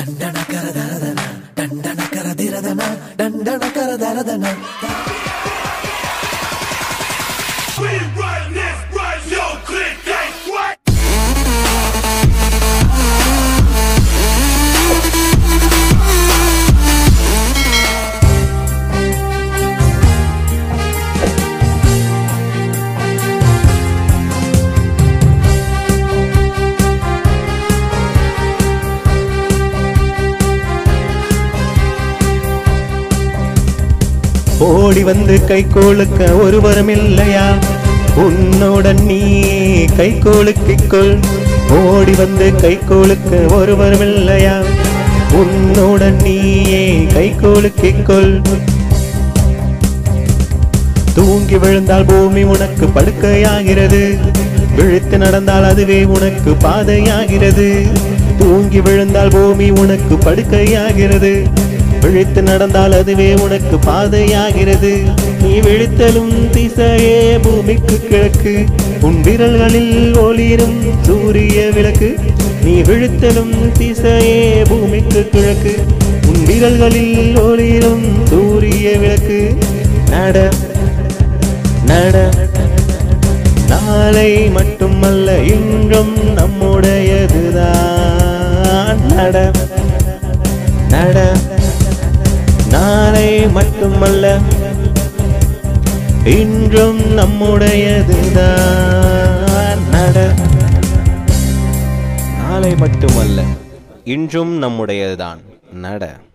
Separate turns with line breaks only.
ದಂಡನ ಕರದರದನ ದಂಡನ ಕರದಿರದನ ದಂಡನ ಕರದರದನ
We run this, run your click, gang, what?
ஓடி வந்து கை கோளுக்க ஒருவரும் இல்லையா உன்னுடன் நீ கை கோளுக்கிக்கொள் ஓடி வந்து கை கோளுக்க ஒருவரும் இல்லையா உன்னுடன் நீயே கை கோளுக்கிக்கொள் தூங்கி விழுந்தால் பூமி உனக்கு படுக்கையாகிறது விழித்து நடந்தால் அதுவே உனக்கு பாதையாகிறது தூங்கி விழுந்தால் பூமி உனக்கு படுக்கையாகிறது விழித்து நடந்தால் அதுவே உனக்கு பாதையாகிறது நீ விழித்தலும் திசையே பூமிக்கு கிழக்கு உன் விரல்களில் ஒளிரும் சூரிய விளக்கு நீ விழித்தலும் திசையே பூமிக்கு கிழக்கு உன் விரல்களில் ஒளிரும் சூரிய விளக்கு நட நட நாளை மட்டுமல்ல இன்றும் நம்முடையதுதான் நட நட நாளை மட்டுமல்ல இன்றும் நம்முடையதுதான் நட நாளை மட்டுமல்ல இன்றும் நம்முடையதுதான் நட